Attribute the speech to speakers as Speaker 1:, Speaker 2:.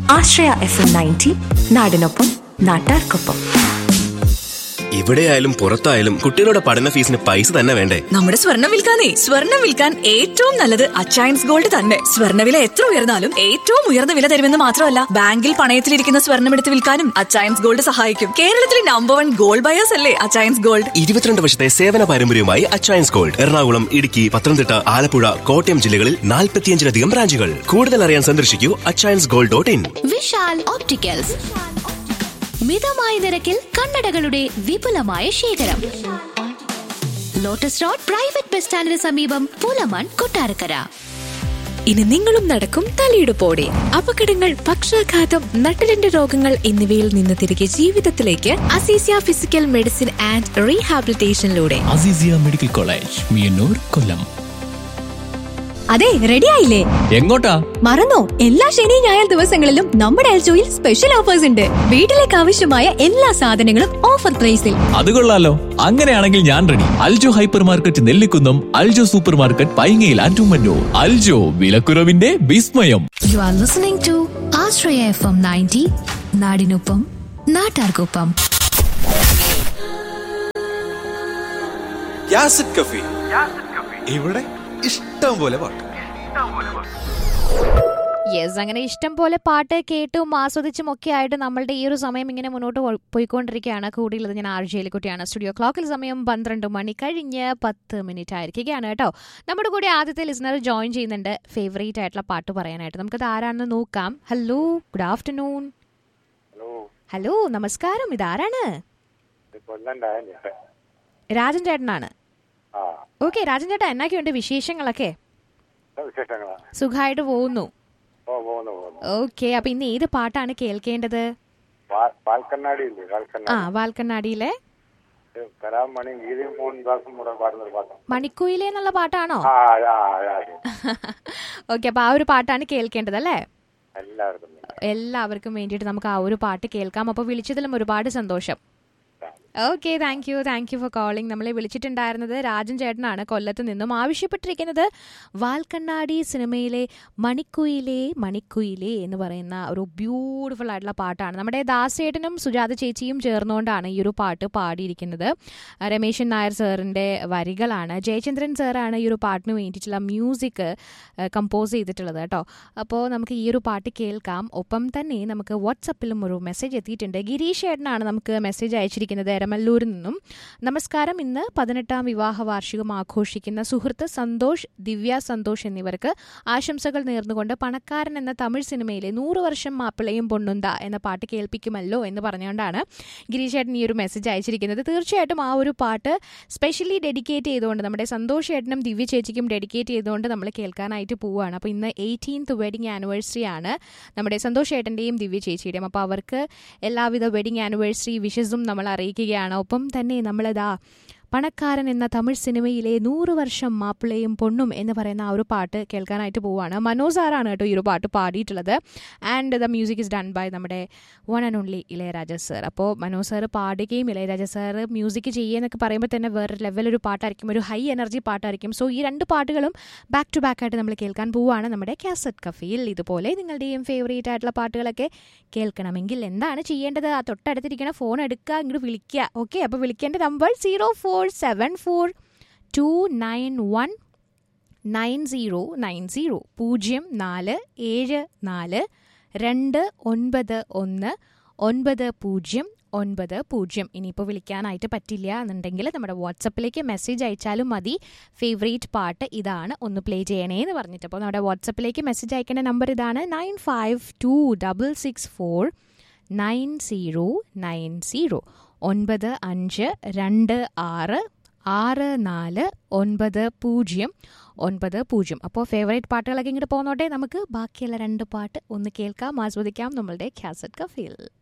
Speaker 1: ആശ്രയ F M ninety നാടിനൊപ്പം നാട്ടാർക്കൊപ്പം
Speaker 2: എവിടെയായാലും പുറത്തായാലും കുട്ടികളുടെ പഠന ഫീസിന് പൈസ തന്നെ വേണ്ടേ
Speaker 3: നമ്മുടെ സ്വർണം വിൽക്കാനേ സ്വർണം വിൽക്കാൻ ഏറ്റവും നല്ലത് അച്ചയൻസ് ഗോൾഡ് തന്നെ സ്വർണ്ണവില എത്ര ഉയർന്നാലും ഏറ്റവും ഉയർന്ന വില തരുമെന്ന് മാത്രമല്ല ബാങ്കിൽ പണയത്തിലിരിക്കുന്ന സ്വർണം എടുത്ത് വിൽക്കാനും അച്ചയൻസ് ഗോൾഡ് സഹായിക്കും കേരളത്തിലെ നമ്പർ വൺ ഗോൾഡ് ബയേഴ്സ് അല്ലേ അച്ചയൻസ് ഗോൾഡ്
Speaker 2: ഇരുപത്തിരണ്ട് വർഷത്തെ സേവന പാരമ്പര്യവുമായി അച്ചയൻസ് ഗോൾഡ് എറണാകുളം ഇടുക്കി പത്തനംതിട്ട ആലപ്പുഴ കോട്ടയം ജില്ലകളിൽ നാൽപ്പത്തിയഞ്ചിലധികം ബ്രാഞ്ചുകൾ കൂടുതൽ അറിയാൻ സന്ദർശിക്കൂ Achayans gold dot in
Speaker 4: Vishal opticals മിതമായ നിരക്കിൽ കണ്ണടകളുടെ വിപുലമായ ശേഖരം ലോട്ടസ് റോഡ് പ്രൈവറ്റ് ബസ് സ്റ്റാൻഡിന് സമീപം പൂലമാൻ കൊട്ടാരക്കര
Speaker 5: ഇനി നിങ്ങളും നടക്കും തലയിടുപ്പോടെ അപകടങ്ങൾ പക്ഷാഘാതം നട്ടലിന്റെ രോഗങ്ങൾ എന്നിവയിൽ നിന്ന് തിരികെ ജീവിതത്തിലേക്ക് അസീസിയ ഫിസിക്കൽ മെഡിസിൻ ആൻഡ് റീഹാബിലിറ്റേഷനിലൂടെ
Speaker 6: അസീസിയ മെഡിക്കൽ കോളേജ് മിയന്നൂർ കൊല്ലം
Speaker 7: അതെ റെഡി ആയില്ലേ
Speaker 6: എങ്ങോട്ടാ
Speaker 7: മറന്നോ എല്ലാ ശനി ഞായർ ദിവസങ്ങളിലും നമ്മുടെ എൽജോയിൽ സ്പെഷ്യൽ ഓഫേഴ്സ് ഉണ്ട് വീട്ടിലേക്ക് ആവശ്യമായ എല്ലാ സാധനങ്ങളും ഓഫർ പ്രൈസിൽ
Speaker 6: അത് കൊള്ളാലോ അങ്ങനെയാണെങ്കിൽ ഞാൻ ready Aljo hyper market Nellikunnam Aljo super market പൈങ്ങയിൽ ആൻഡുമന്നൂർ അൽജോ വിലക്കുറവിന്റെ വിസ്മയം
Speaker 4: you are listening to Ashraya F M ninety നാടിനൊപ്പം നാട്ടാർക്കൊപ്പം
Speaker 8: യാസിഡ് കഫി ഇവിടെ ഇഷ്ടം പോലെ പാട്ട്
Speaker 9: യെസ് അങ്ങനെ ഇഷ്ടം പോലെ പാട്ട് കേട്ടും ആസ്വദിച്ചും ഒക്കെ ആയിട്ട് നമ്മളുടെ ഈ ഒരു സമയം ഇങ്ങനെ മുന്നോട്ട് പോ- പോയിക്കൊണ്ടിരിക്കുകയാണ് കൂടിയുള്ളത് ഞാൻ ആർ കുട്ടിയാണ് സ്റ്റുഡിയോ ക്ലോക്കിൽ സമയം പന്ത്രണ്ട് മണി കഴിഞ്ഞ് പത്ത് മിനിറ്റ് ആയിരിക്കുകയാണ് കേട്ടോ നമ്മുടെ കൂടെ ആദ്യത്തെ ലിസണർ ജോയിൻ ചെയ്യുന്നുണ്ട് ഫേവറേറ്റ് ആയിട്ടുള്ള പാട്ട് പറയാനായിട്ട് നമുക്കത് ആരാണെന്ന് നോക്കാം ഹലോ ഗുഡ് ആഫ്റ്റർനൂൺ ഹലോ നമസ്കാരം ഇതാരാണ് രാജൻ ചേട്ടനാണ് ഓക്കെ രാജൻ ചേട്ടാ എന്നൊക്കെയുണ്ട് വിശേഷങ്ങളൊക്കെ സുഖമായിട്ട് പോകുന്നു ഓക്കെ അപ്പൊ ഇന്ന് ഏത് പാട്ടാണ് കേൾക്കേണ്ടത്
Speaker 10: പാൽക്കണ്ണാടി ഇല്ലേ
Speaker 9: ആ
Speaker 10: പാൽക്കണ്ണാടി
Speaker 9: വാൽക്കണ്ണാടിയിലെ
Speaker 10: കലാമണി ഗീതി മോഹൻ ദാസും കൂടെ പാടുന്ന ഒരു പാട്ട്
Speaker 9: മണിക്കുയിലെ എന്നുള്ള പാട്ടാണോ
Speaker 10: ആ ആ, ആ, ആ.
Speaker 9: ഓക്കെ അപ്പൊ ആ ഒരു പാട്ടാണ് കേൾക്കേണ്ടത് അല്ലേ
Speaker 10: എല്ലാവർക്കും
Speaker 9: എല്ലാവർക്കും വേണ്ടിയിട്ട് നമുക്ക് ആ ഒരു പാട്ട് കേൾക്കാം അപ്പൊ വിളിച്ചതിലും ഒരുപാട് സന്തോഷം okay thank you thank you for calling നമ്മളെ വിളിച്ചിട്ടുണ്ടായിരുന്നത് രാജൻ ചേട്ടനാണ് കൊല്ലത്ത് നിന്നും ആവശ്യപ്പെട്ടിരിക്കുന്നത് വാൽക്കണ്ണാടി സിനിമയിലെ മണിക്കുയിലെ മണിക്കുയിലെ എന്ന് പറയുന്ന ഒരു ബ്യൂട്ടിഫുൾ ആയിട്ടുള്ള പാട്ടാണ് നമ്മുടെ ദാസേട്ടനും സുജാത ചേച്ചിയും ചേർന്നുകൊണ്ടാണ് ഈ ഒരു പാട്ട് പാടിയിരിക്കുന്നത് ആ, രമേശൻ നായർ സാറിൻ്റെ വരികളാണ് ജയചന്ദ്രൻ സാറാണ് ഈ ഒരു പാട്ടിന് വേണ്ടിയിട്ടുള്ള മ്യൂസിക് കമ്പോസ് ചെയ്തിട്ടുള്ളത് കേട്ടോ അപ്പോൾ നമുക്ക് ഈ ഒരു പാട്ട് കേൾക്കാം ഒപ്പം തന്നെ നമുക്ക് വാട്സപ്പിലും ഒരു മെസ്സേജ് എത്തിയിട്ടുണ്ട് ഗിരീഷ് ഏട്ടനാണ് നമുക്ക് മെസ്സേജ് അയച്ചിരിക്കുന്നത് എരമല്ലൂരിൽ നിന്നും നമസ്കാരം ഇന്ന് പതിനെട്ടാം വിവാഹ വാർഷികം ആഘോഷിക്കുന്ന സുഹൃത്ത് സന്തോഷ് ദിവ്യ സന്തോഷ് എന്നിവർക്ക് ആശംസകൾ നേർന്നുകൊണ്ട് പണക്കാരൻ എന്ന തമിഴ് സിനിമയിലെ നൂറ് വർഷം മാപ്പിളയും പൊണ്ണുന്ത എന്ന പാട്ട് കേൾപ്പിക്കുമല്ലോ എന്ന് പറഞ്ഞുകൊണ്ടാണ് ഗിരീഷ് ഏട്ടൻ ഈ ഒരു മെസ്സേജ് അയച്ചിരിക്കുന്നത് തീർച്ചയായിട്ടും ആ ഒരു പാട്ട് സ്പെഷ്യലി ഡെഡിക്കേറ്റ് ചെയ്തുകൊണ്ട് നമ്മുടെ സന്തോഷ് ഏട്ടനും ദിവ്യ ചേച്ചിക്കും ഡെഡിക്കേറ്റ് ചെയ്തുകൊണ്ട് നമ്മൾ കേൾക്കാനായിട്ട് പോവുകയാണ് അപ്പോൾ ഇന്ന് എയ്റ്റീൻത്ത് വെഡിങ് ആനിവേഴ്സറി ആണ് നമ്മുടെ സന്തോഷ് ഏട്ടൻ്റെയും ദിവ്യ ചേച്ചിയുടെയും അപ്പോൾ അവർക്ക് എല്ലാവിധ വെഡിങ് ആനിവേഴ്സറി വിഷസും നമ്മൾ അറിയിക്കുകയാണ് ഒപ്പം തന്നെ നമ്മളിതാ പണക്കാരൻ എന്ന തമിഴ് സിനിമയിലെ നൂറ് വർഷം മാപ്പിളയും പൊണ്ണും എന്ന് പറയുന്ന ആ ഒരു പാട്ട് കേൾക്കാനായിട്ട് പോവുകയാണ് മനോജ് സാറാണ് കേട്ടോ ഈ ഒരു പാട്ട് പാടിയിട്ടുള്ളത് and the music is done by നമ്മുടെ one and only Ilayaraja sir അപ്പോൾ മനോജ് സാർ പാടുകയും ഇളയരാജ സാർ മ്യൂസിക് ചെയ്യുകയെന്നൊക്കെ പറയുമ്പോൾ തന്നെ വേറെ ലെവലൊരു പാട്ടായിരിക്കും ഒരു ഹൈ എനർജി പാട്ടായിരിക്കും സോ ഈ രണ്ട് പാട്ടുകളും ബാക്ക് ടു ബാക്ക് ആയിട്ട് നമ്മൾ കേൾക്കാൻ പോവുകയാണ് നമ്മുടെ കാസറ്റ് കഫയിൽ ഇതുപോലെ നിങ്ങളുടെയും ഫേവറേറ്റ് ആയിട്ടുള്ള പാട്ടുകളൊക്കെ കേൾക്കണമെങ്കിൽ എന്താണ് ചെയ്യേണ്ടത് ആ തൊട്ടടുത്തിരിക്കുന്ന ഫോൺ എടുക്കുക ഇങ്ങോട്ട് വിളിക്കുക ഓക്കെ അപ്പോൾ വിളിക്കേണ്ട number zero four seven four two nine one nine zero nine zero പൂജ്യം നാല് ഏഴ് നാല് രണ്ട് ഒൻപത് ഒന്ന് ഒൻപത് പൂജ്യം ഒൻപത് പൂജ്യം ഇനിയിപ്പോൾ വിളിക്കാനായിട്ട് പറ്റില്ല എന്നുണ്ടെങ്കിൽ നമ്മുടെ വാട്സപ്പിലേക്ക് മെസ്സേജ് അയച്ചാലും മതി ഫേവറേറ്റ് പാട്ട് ഇതാണ് ഒന്ന് പ്ലേ ചെയ്യണേ എന്ന് പറഞ്ഞിട്ട് അപ്പോൾ നമ്മുടെ വാട്സപ്പിലേക്ക് മെസ്സേജ് അയക്കേണ്ട നമ്പർ ഇതാണ് nine five two double six four nine zero nine zero ഒൻപത് അഞ്ച് രണ്ട് ആറ് ആറ് നാല് ഒൻപത് പൂജ്യം ഒൻപത് പൂജ്യം അപ്പോൾ ഫേവറേറ്റ് പാട്ടുകളൊക്കെ ഇങ്ങോട്ട് പോന്നോട്ടെ നമുക്ക് ബാക്കിയുള്ള രണ്ട് പാട്ട് ഒന്ന് കേൾക്കാം ആസ്വദിക്കാം നമ്മളുടെ ഖ്യാസറ്റ് കഫീൽ